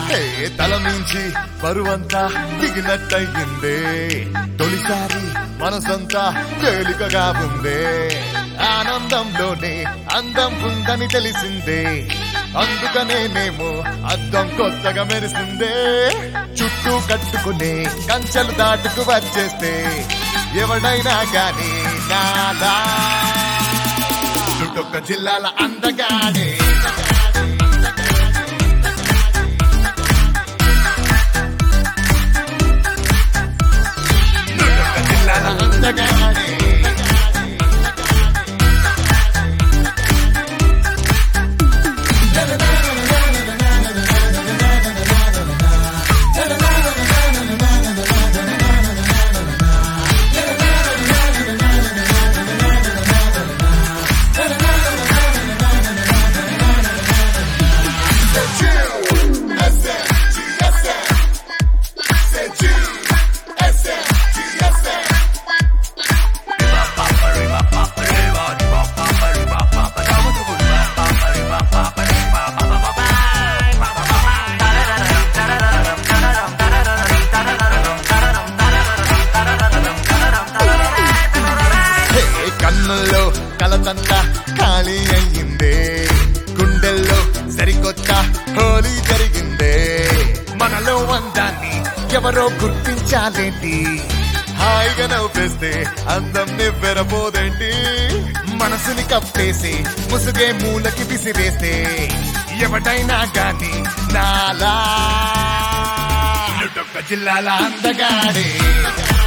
హే, తల మించి బరువంతా దిగినట్టయిందే తొలిసారి మనసంతా తేలికగా ఉందే ఆనందంలోనే అందం ఉందని తెలిసిందే అందుకనేనేమో అద్దం కొత్తగా మెరిసిందే చుట్టూ కట్టుకునే కంచెలు దాటుకు వచ్చేస్తే ఎవడైనా గాని నాలా చుట్టొక్క జిల్లాల అందగానే చుట్టొక్క జిల్లాల అందగానే హే, కన్నుల్లో కలతంతా ఖాళీ అయ్యిందే గుండెల్లో సరికొత్త హోలీ జరిగిందే మనలో అందాన్ని ఎవరో గుర్తించాలేంటి హాయిగా నవ్వేస్తే అందం నివ్వెరపోదేంటి మనసుని కప్పేసి ముసుగే మూలకి విసిరేస్తే ఎవడైనా గాని నాలా జిల్లాల అందగాడే